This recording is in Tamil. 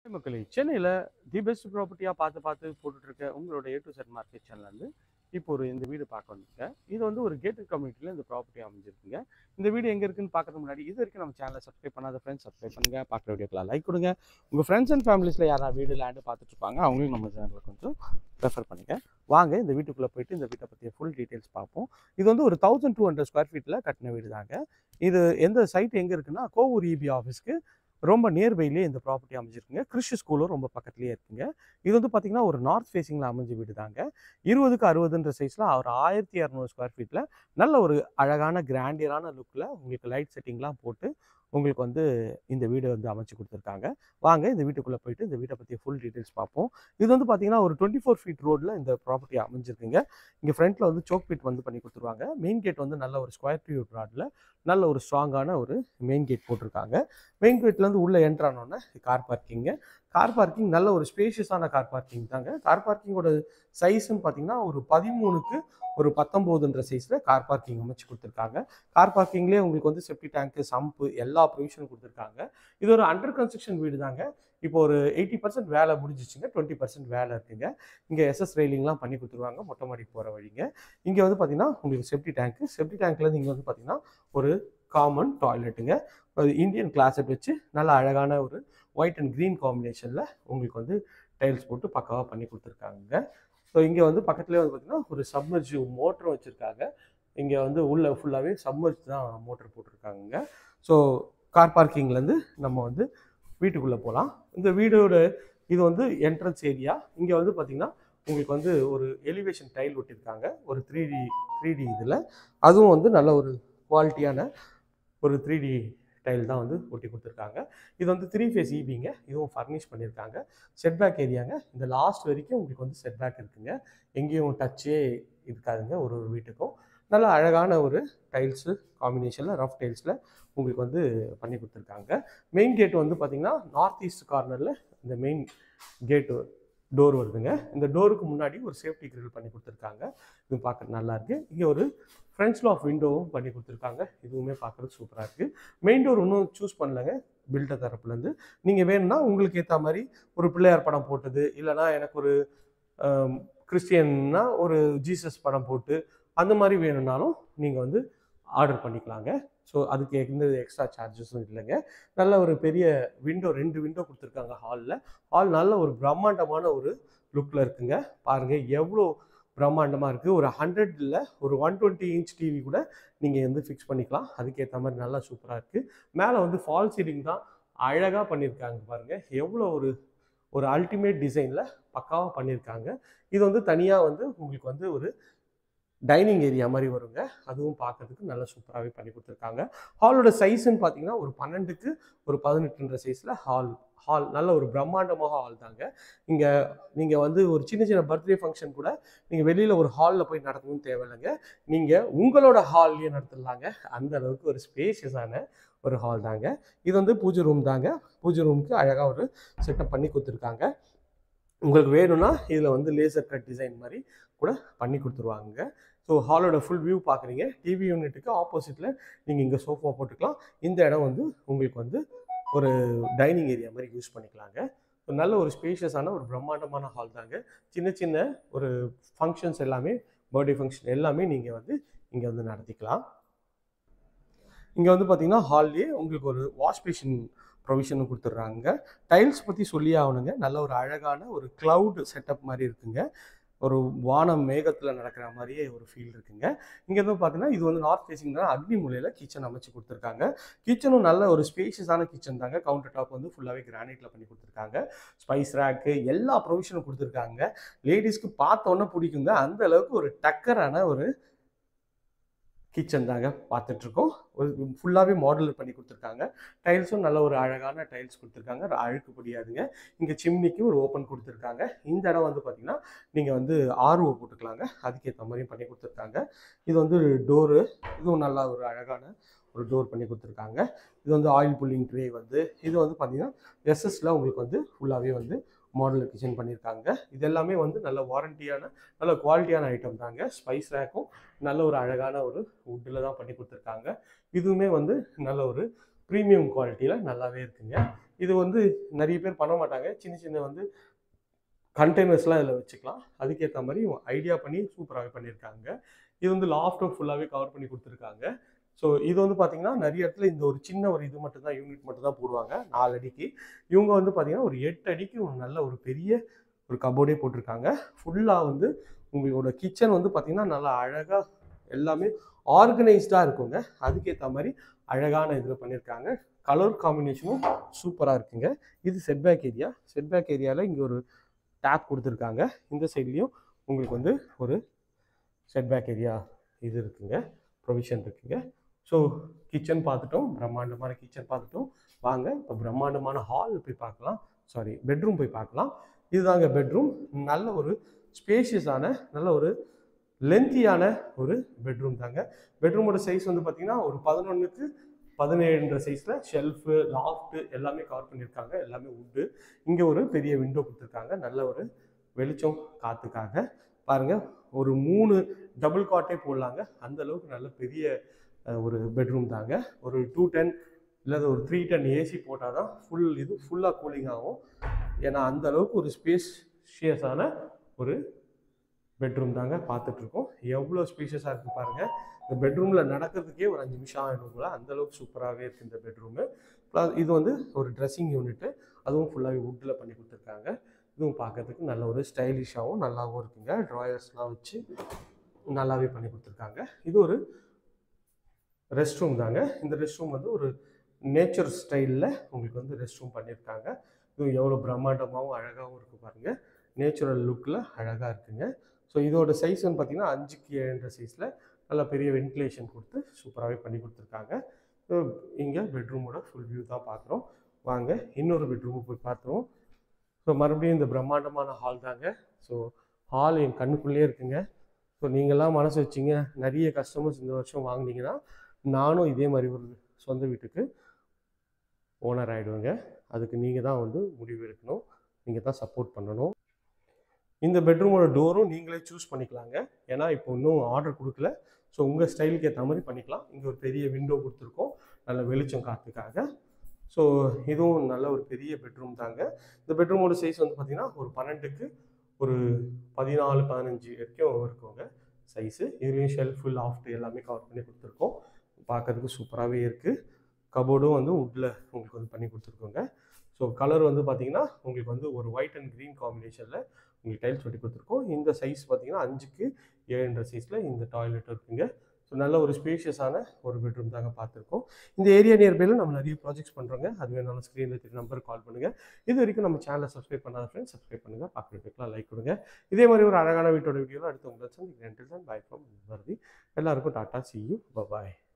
மக்களே சென்னையில் தி பெஸ்ட் ப்ராப்பர்ட்டியாக பார்த்து பார்த்து போட்டுட்டு இருக்க உங்களோட ஏ டு செட் மார்க்கெட் சேனல்லேருந்து இப்போ ஒரு இந்த வீடு பார்க்க வந்துருங்க இது வந்து ஒரு கேட்டட் கம்யூனிட்டியில் இந்த ப்ராப்பர்ட்டி அமைஞ்சிருக்குங்க இந்த வீடு எங்கே இருக்குன்னு பார்க்கறதுக்கு முன்னாடி இது வரைக்கும் நம்ம சேனலை சப்ஸ்கிரைப் பண்ணாத ஃப்ரெண்ட்ஸ் சப்ஸ்கிரைப் பண்ணுங்க பார்க்குற வீடியோக்கெல்லாம் லைக் கொடுங்க உங்கள் ஃப்ரெண்ட்ஸ் அண்ட் ஃபேமிலிஸில் யாராவது வீடு லேண்டு பார்த்துட்டு இருப்பாங்க அவங்களும் நம்ம சேனலில் கொஞ்சம் ரெஃபர் பண்ணுங்க வாங்க இந்த வீட்டுக்குள்ளே போயிட்டு இந்த வீட்டை பற்றிய ஃபுல் டீட்டெயில்ஸ் பார்ப்போம் இது வந்து ஒரு தௌசண்ட் டூ ஹண்ட்ரட் ஸ்கொயர் ஃபீட்டில் கட்டின வீடு தாங்க இது எந்த சைட் எங்கே இருக்குன்னா கோவூர் இபி ஆஃபீஸ்க்கு ரொம்ப நியர்பைலேயே இந்த ப்ராப்பர்ட்டி அமைஞ்சிருக்குங்க கிறிஷ் ஸ்கூலும் ரொம்ப பக்கத்துலேயே இருக்குங்க இது வந்து பார்த்திங்கன்னா ஒரு நார்த் ஃபேஸிங்கில் அமைஞ்ச வீடு தாங்க இருபதுக்கு அறுபதுன்ற சைஸில் ஒரு ஆயிரத்தி இரநூறு ஸ்கொயர் ஃபீட்டில் நல்ல ஒரு அழகான கிராண்டியரான லுக்கில் உங்களுக்கு லைட் செட்டிங்லாம் போட்டு உங்களுக்கு வந்து இந்த வீடு வந்து அமைச்சு கொடுத்துருக்காங்க வாங்க இந்த வீட்டுக்குள்ளே போயிட்டு இந்த வீட்டை பற்றி ஃபுல் டீட்டெயில்ஸ் பார்ப்போம் இது வந்து பார்த்தீங்கன்னா ஒரு டுவெண்ட்டி ஃபோர் ஃபீட் ரோடில் இந்த ப்ராப்பர்ட்டி அமைஞ்சிருக்குங்க இங்கே ஃப்ரண்ட்டில் வந்து சோக் பீட் வந்து பண்ணி கொடுத்துருவாங்க மெயின் கேட் வந்து நல்ல ஒரு ஸ்கொயர் டியூட் ராடில் நல்ல ஒரு ஸ்ட்ராங்கான ஒரு மெயின் கேட் போட்டிருக்காங்க மெயின் கேட்லேருந்து உள்ளே என்ட்ரு ஆனோடனே கார் பார்க்கிங்க கார் பார்க்கிங் நல்ல ஒரு ஸ்பேஷியஸான கார் பார்க்கிங் தாங்க கார் பார்க்கிங்கோட சைஸ்ன்னு பார்த்தீங்கன்னா ஒரு பதிமூணுக்கு ஒரு பத்தொம்போதுன்ற சைஸில் கார் பார்க்கிங் அமைச்சு கொடுத்துருக்காங்க கார் பார்க்கிங்லேயே உங்களுக்கு வந்து செப்டி டேங்க்கு சம்பு எல்லா ப்ரொவிஷனும் கொடுத்துருக்காங்க இது ஒரு அண்டர் கன்ஸ்ட்ரக்ஷன் வீடு தாங்க இப்போ ஒரு எயிட்டி பர்சன்ட் வேலை முடிஞ்சிச்சுங்க டுவெண்ட்டி பர்சன்ட் வேலை இருக்குங்க இங்கே எஸ்எஸ் ரெயிலிங்லாம் பண்ணி கொடுத்துருவாங்க மொட்டை மாடிக்கு போகிற வழிங்க இங்கே வந்து பார்த்தீங்கன்னா உங்களுக்கு செப்டி டேங்க்கு செப்டி டேங்க்லேருந்து இங்கே வந்து பார்த்தீங்கன்னா ஒரு காமன் டாய்லெட்டுங்க ஒரு இந்தியன் கிளாஸட் வச்சு நல்ல அழகான ஒரு ஒயிட் அண்ட் க்ரீன் காம்பினேஷனில் உங்களுக்கு வந்து டைல்ஸ் போட்டு பக்காவாக பண்ணி கொடுத்துருக்காங்க ஸோ இங்கே வந்து பக்கத்துலேயே வந்து பார்த்திங்கன்னா ஒரு சப்மர்ஜிவ் மோட்டரும் வச்சுருக்காங்க இங்கே வந்து உள்ள ஃபுல்லாகவே சப்மர்ஜ் தான் மோட்டர் போட்டிருக்காங்க ஸோ கார் பார்க்கிங்லேருந்து நம்ம வந்து வீட்டுக்குள்ளே போகலாம் இந்த வீடோட இது வந்து என்ட்ரன்ஸ் ஏரியா இங்கே வந்து பார்த்திங்கன்னா உங்களுக்கு வந்து ஒரு எலிவேஷன் டைல் ஒட்டியிருக்காங்க ஒரு த்ரீ டி த்ரீ டி இதில் அதுவும் வந்து நல்ல ஒரு குவாலிட்டியான ஒரு த்ரீ டி டைல் தான் வந்து ஒட்டி கொடுத்துருக்காங்க இது வந்து த்ரீ ஃபேஸ் ஈபிங்க இதுவும் ஃபர்னிஷ் பண்ணியிருக்காங்க செட்பேக் ஏரியாங்க இந்த லாஸ்ட் வரைக்கும் உங்களுக்கு வந்து செட்பேக் இருக்குங்க எங்கேயும் டச்சே இருக்காதுங்க ஒரு ஒரு வீட்டுக்கும் நல்ல அழகான ஒரு டைல்ஸு காம்பினேஷனில் ரஃப் டைல்ஸில் உங்களுக்கு வந்து பண்ணி கொடுத்துருக்காங்க மெயின் கேட் வந்து பார்த்திங்கன்னா நார்த் ஈஸ்ட் கார்னரில் இந்த மெயின் கேட்டு டோர் வருதுங்க இந்த டோருக்கு முன்னாடி ஒரு சேஃப்டி கிரில் பண்ணி கொடுத்துருக்காங்க இது பார்க்க நல்லா இருக்கு இங்கே ஒரு ஃப்ரெண்ட்ஸில் ஆஃப் விண்டோவும் பண்ணி கொடுத்துருக்காங்க இதுவுமே பார்க்குறது சூப்பராக இருக்குது மெயின் டோர் இன்னும் சூஸ் பண்ணலங்க பில்டர் தரப்புலேருந்து நீங்கள் வேணும்னா உங்களுக்கு ஏற்ற மாதிரி ஒரு பிள்ளையார் படம் போட்டது இல்லைனா எனக்கு ஒரு கிறிஸ்டியன்னா ஒரு ஜீசஸ் படம் போட்டு அந்த மாதிரி வேணும்னாலும் நீங்கள் வந்து ஆர்டர் பண்ணிக்கலாங்க ஸோ அதுக்கு எந்த எக்ஸ்ட்ரா சார்ஜஸும் இல்லைங்க நல்ல ஒரு பெரிய விண்டோ ரெண்டு விண்டோ கொடுத்துருக்காங்க ஹாலில் ஹால் நல்ல ஒரு பிரம்மாண்டமான ஒரு லுக்கில் இருக்குங்க பாருங்கள் எவ்வளோ பிரம்மாண்டமாக இருக்குது ஒரு ஹண்ட்ரடில் ஒரு ஒன் டுவெண்ட்டி இன்ச் டிவி கூட நீங்கள் வந்து ஃபிக்ஸ் பண்ணிக்கலாம் அதுக்கேற்ற மாதிரி நல்லா சூப்பராக இருக்குது மேலே வந்து ஃபால் சீலிங் தான் அழகாக பண்ணியிருக்காங்க பாருங்கள் எவ்வளோ ஒரு ஒரு அல்டிமேட் டிசைனில் பக்காவாக பண்ணியிருக்காங்க இது வந்து தனியாக வந்து உங்களுக்கு வந்து ஒரு டைனிங் ஏரியா மாதிரி வருங்க அதுவும் பார்க்கறதுக்கு நல்லா சூப்பராகவே பண்ணி கொடுத்துருக்காங்க ஹாலோட சைஸ்ன்னு பார்த்தீங்கன்னா ஒரு பன்னெண்டுக்கு ஒரு பதினெட்டுன்ற சைஸில் ஹால் ஹால் நல்ல ஒரு பிரம்மாண்டமாக ஹால் தாங்க இங்கே நீங்கள் வந்து ஒரு சின்ன சின்ன பர்த்டே ஃபங்க்ஷன் கூட நீங்கள் வெளியில் ஒரு ஹாலில் போய் நடத்தணும்னு தேவையில்லைங்க நீங்கள் உங்களோட ஹால்லேயே நடத்திடலாங்க அந்த அளவுக்கு ஒரு ஸ்பேஷியஸான ஒரு ஹால் தாங்க இது வந்து பூஜை ரூம் தாங்க பூஜை ரூமுக்கு அழகாக ஒரு செட்டப் பண்ணி கொடுத்துருக்காங்க உங்களுக்கு வேணும்னா இதில் வந்து லேசர் கட் டிசைன் மாதிரி கூட பண்ணி கொடுத்துருவாங்க ஸோ ஹாலோட ஃபுல் வியூ பார்க்குறீங்க டிவி யூனிட்டுக்கு ஆப்போசிட்டில் நீங்கள் இங்கே சோஃபா போட்டுக்கலாம் இந்த இடம் வந்து உங்களுக்கு வந்து ஒரு டைனிங் ஏரியா மாதிரி யூஸ் பண்ணிக்கலாங்க ஸோ நல்ல ஒரு ஸ்பேஷியஸான ஒரு பிரம்மாண்டமான ஹால் தாங்க சின்ன சின்ன ஒரு ஃபங்க்ஷன்ஸ் எல்லாமே பர்த்டே ஃபங்க்ஷன் எல்லாமே நீங்கள் வந்து இங்கே வந்து நடத்திக்கலாம் இங்கே வந்து பார்த்தீங்கன்னா ஹால்லேயே உங்களுக்கு ஒரு வாஷ் பேஷன் ப்ரொவிஷனும் கொடுத்துட்றாங்க டைல்ஸ் பற்றி சொல்லி ஆகணுங்க நல்ல ஒரு அழகான ஒரு க்ளவுட் செட்டப் மாதிரி இருக்குங்க ஒரு வானம் மேகத்தில் நடக்கிற மாதிரியே ஒரு ஃபீல் இருக்குங்க இங்கே வந்து பார்த்தீங்கன்னா இது வந்து நார்த் ஃபேஸிங் தான் அக்னி மூலையில் கிச்சன் அமைச்சு கொடுத்துருக்காங்க கிச்சனும் நல்ல ஒரு ஸ்பேஷியஸான கிச்சன் தாங்க கவுண்டர் டாப் வந்து ஃபுல்லாகவே கிரானைட்டில் பண்ணி கொடுத்துருக்காங்க ஸ்பைஸ் ரேக்கு எல்லா ப்ரொவிஷனும் கொடுத்துருக்காங்க லேடிஸ்க்கு பார்த்தோன்னே பிடிக்குங்க அந்த அளவுக்கு ஒரு டக்கரான ஒரு கிச்சன் தாங்க பார்த்துட்ருக்கோம் ஒரு ஃபுல்லாகவே மாடல் பண்ணி கொடுத்துருக்காங்க டைல்ஸும் நல்ல ஒரு அழகான டைல்ஸ் கொடுத்துருக்காங்க அழுக்கு முடியாதுங்க இங்கே சிம்னிக்கு ஒரு ஓப்பன் கொடுத்துருக்காங்க இந்த இடம் வந்து பார்த்திங்கன்னா நீங்கள் வந்து ஆர்ஓ போட்டுக்கலாங்க அதுக்கேற்ற மாதிரியும் பண்ணி கொடுத்துருக்காங்க இது வந்து டோரு இதுவும் நல்லா ஒரு அழகான ஒரு டோர் பண்ணி கொடுத்துருக்காங்க இது வந்து ஆயில் புல்லிங் ட்ரே வந்து இது வந்து பார்த்திங்கன்னா எஸ்எஸ்ல உங்களுக்கு வந்து ஃபுல்லாகவே வந்து மாடல் கிச்சன் பண்ணியிருக்காங்க இது எல்லாமே வந்து நல்ல வாரண்டியான நல்ல குவாலிட்டியான ஐட்டம் தாங்க ஸ்பைஸ் ரேக்கும் நல்ல ஒரு அழகான ஒரு வுட்டில் தான் பண்ணி கொடுத்துருக்காங்க இதுவுமே வந்து நல்ல ஒரு ப்ரீமியம் குவாலிட்டியில் நல்லாவே இருக்குங்க இது வந்து நிறைய பேர் பண்ண மாட்டாங்க சின்ன சின்ன வந்து கண்டெய்னர்ஸ்லாம் இதில் வச்சுக்கலாம் அதுக்கேற்ற மாதிரி ஐடியா பண்ணி சூப்பராகவே பண்ணியிருக்காங்க இது வந்து லாஃப்ட்டும் ஃபுல்லாகவே கவர் பண்ணி கொடுத்துருக்காங்க ஸோ இது வந்து பார்த்தீங்கன்னா நிறைய இடத்துல இந்த ஒரு சின்ன ஒரு இது மட்டும் தான் யூனிட் மட்டும் தான் போடுவாங்க நாலு அடிக்கு இவங்க வந்து பார்த்தீங்கன்னா ஒரு எட்டு அடிக்கு ஒரு நல்ல ஒரு பெரிய ஒரு கபோர்டே போட்டிருக்காங்க ஃபுல்லாக வந்து உங்களோட கிச்சன் வந்து பார்த்தீங்கன்னா நல்லா அழகாக எல்லாமே ஆர்கனைஸ்டாக இருக்குங்க அதுக்கேற்ற மாதிரி அழகான இதில் பண்ணியிருக்காங்க கலர் காம்பினேஷனும் சூப்பராக இருக்குங்க இது செட்பேக் ஏரியா செட்பேக் ஏரியாவில் இங்கே ஒரு டேப் கொடுத்துருக்காங்க இந்த சைட்லேயும் உங்களுக்கு வந்து ஒரு செட்பேக் ஏரியா இது இருக்குங்க ப்ரொவிஷன் இருக்குங்க ஸோ கிச்சன் பார்த்துட்டோம் பிரம்மாண்டமான கிச்சன் பார்த்துட்டோம் வாங்க இப்போ பிரம்மாண்டமான ஹால் போய் பார்க்கலாம் சாரி பெட்ரூம் போய் பார்க்கலாம் இதுதாங்க பெட்ரூம் நல்ல ஒரு ஸ்பேஷியஸான நல்ல ஒரு லென்த்தியான ஒரு பெட்ரூம் தாங்க பெட்ரூமோட சைஸ் வந்து பார்த்தீங்கன்னா ஒரு பதினொன்றுக்கு பதினேழுன்ற சைஸில் ஷெல்ஃபு லாஃப்ட்டு எல்லாமே கவர் பண்ணியிருக்காங்க எல்லாமே உட்டு இங்கே ஒரு பெரிய விண்டோ கொடுத்துருக்காங்க நல்ல ஒரு வெளிச்சம் காற்றுக்காக பாருங்கள் ஒரு மூணு டபுள் காட்டே போடலாங்க அந்த அளவுக்கு நல்ல பெரிய அஹ், ஒரு பெட்ரூம் தாங்க ஒரு டூ டென் இல்லை ஒரு த்ரீ டென் ஏசி போட்டால் தான் ஃபுல் இது ஃபுல்லாக கூலிங் ஆகும் ஏன்னா அந்த அளவுக்கு ஒரு ஸ்பேஷியஸான ஒரு பெட்ரூம் தாங்க பார்த்துட்ருக்கோம் எவ்வளோ ஸ்பேஷியஸாக இருக்குது பாருங்கள் இந்த பெட்ரூமில் நடக்கிறதுக்கே ஒரு அஞ்சு நிமிஷம் ஆகிடும் போல அந்த அளவுக்கு சூப்பராகவே இருக்குது இந்த பெட்ரூமு ப்ளஸ் இது வந்து ஒரு ட்ரெஸ்ஸிங் யூனிட்டு அதுவும் ஃபுல்லாகவே வுட்டில் பண்ணி கொடுத்துருக்காங்க இதுவும் பார்க்கறதுக்கு நல்ல ஒரு ஸ்டைலிஷாகவும் நல்லாவும் இருக்குங்க ட்ராயர்ஸ்லாம் வச்சு நல்லாவே பண்ணி கொடுத்துருக்காங்க இது ஒரு ரெஸ்ட் ரூம் தாங்க இந்த ரெஸ்ட் ரூம் வந்து ஒரு நேச்சர் ஸ்டைலில் உங்களுக்கு வந்து ரெஸ்ட் ரூம் பண்ணியிருக்காங்க இது எவ்வளோ பிரம்மாண்டமாகவும் அழகாகவும் இருக்குது பாருங்கள் நேச்சுரல் லுக்கில் அழகாக இருக்குங்க ஸோ இதோட சைஸ் வந்து பார்த்தீங்கன்னா அஞ்சுக்கு ஏழுன்ற சைஸில் நல்ல பெரிய வென்டிலேஷன் கொடுத்து சூப்பராகவே பண்ணி கொடுத்துருக்காங்க இங்கே பெட்ரூமோட ஃபுல் வியூ தான் பார்க்குறோம் வாங்க இன்னொரு பெட்ரூமு போய் பார்த்துருவோம் ஸோ மறுபடியும் இந்த பிரம்மாண்டமான ஹால் தாங்க ஸோ ஹால் என் கண்ணுக்குள்ளேயே இருக்குங்க ஸோ நீங்களாம் மனசு வச்சிங்க நிறைய கஸ்டமர்ஸ் இந்த வருஷம் வாங்குனீங்கன்னா நானும் இதே மாதிரி ஒரு சொந்த வீட்டுக்கு ஓனர் ஆகிடுவேங்க அதுக்கு நீங்கள் தான் வந்து முடிவு எடுக்கணும் நீங்கள் தான் சப்போர்ட் பண்ணணும் இந்த பெட்ரூமோட டோரும் நீங்களே சூஸ் பண்ணிக்கலாங்க ஏன்னா இப்போ இன்னும் ஆர்டர் கொடுக்கல ஸோ உங்கள் ஸ்டைலுக்கு ஏற்ற மாதிரி பண்ணிக்கலாம் இங்கே ஒரு பெரிய விண்டோ கொடுத்துருக்கோம் நல்ல வெளிச்சம் காற்றுக்காக ஸோ இதுவும் நல்ல ஒரு பெரிய பெட்ரூம் தாங்க இந்த பெட்ரூமோட சைஸ் வந்து பார்த்திங்கன்னா ஒரு பன்னெண்டுக்கு ஒரு பதினாலு பதினஞ்சு வரைக்கும் இருக்குங்க சைஸு இதுலேயும் ஷெல்ஃபு லாஃப்ட் எல்லாமே கவர் பண்ணி கொடுத்துருக்கோம் பார்க்கறதுக்கு சூப்பராகவே இருக்குது கபோர்டும் வந்து உட்டில் உங்களுக்கு வந்து பண்ணி கொடுத்துருக்கோங்க ஸோ கலர் வந்து பார்த்தீங்கன்னா உங்களுக்கு வந்து ஒரு ஒயிட் அண்ட் க்ரீன் காம்பினேஷனில் உங்களுக்கு டைல்ஸ் ஒட்டி கொடுத்துருக்கோம் இந்த சைஸ் பார்த்தீங்கன்னா அஞ்சுக்கு ஏழுன்ற சைஸில் இந்த டாய்லெட் இருக்குங்க ஸோ நல்ல ஒரு ஸ்பேஷியஸான ஒரு பெட்ரூம் தாங்க பார்த்துருக்கோம் இந்த ஏரியா நியர்பையில் நம்ம நிறைய ப்ராஜெக்ட்ஸ் பண்ணுறோங்க அது வேணாலும் ஸ்க்ரீனில் தெரிய நம்பர் கால் பண்ணுங்கள் இது வரைக்கும் நம்ம சேனலை சப்ஸ்கிரைப் பண்ணாத ஃப்ரெண்ட்ஸ் சப்ஸ்கிரைப் பண்ணுங்கள் பார்க்குறதுக்குலாம் லைக் கொடுங்க இதே மாதிரி ஒரு அழகான வீட்டோட வீடியோவில் அடுத்து உங்களை சந்திக்கிறேன் பாய் ஃப்ரம் வருதி எல்லாருக்கும் டாட்டா சி யூ பாய்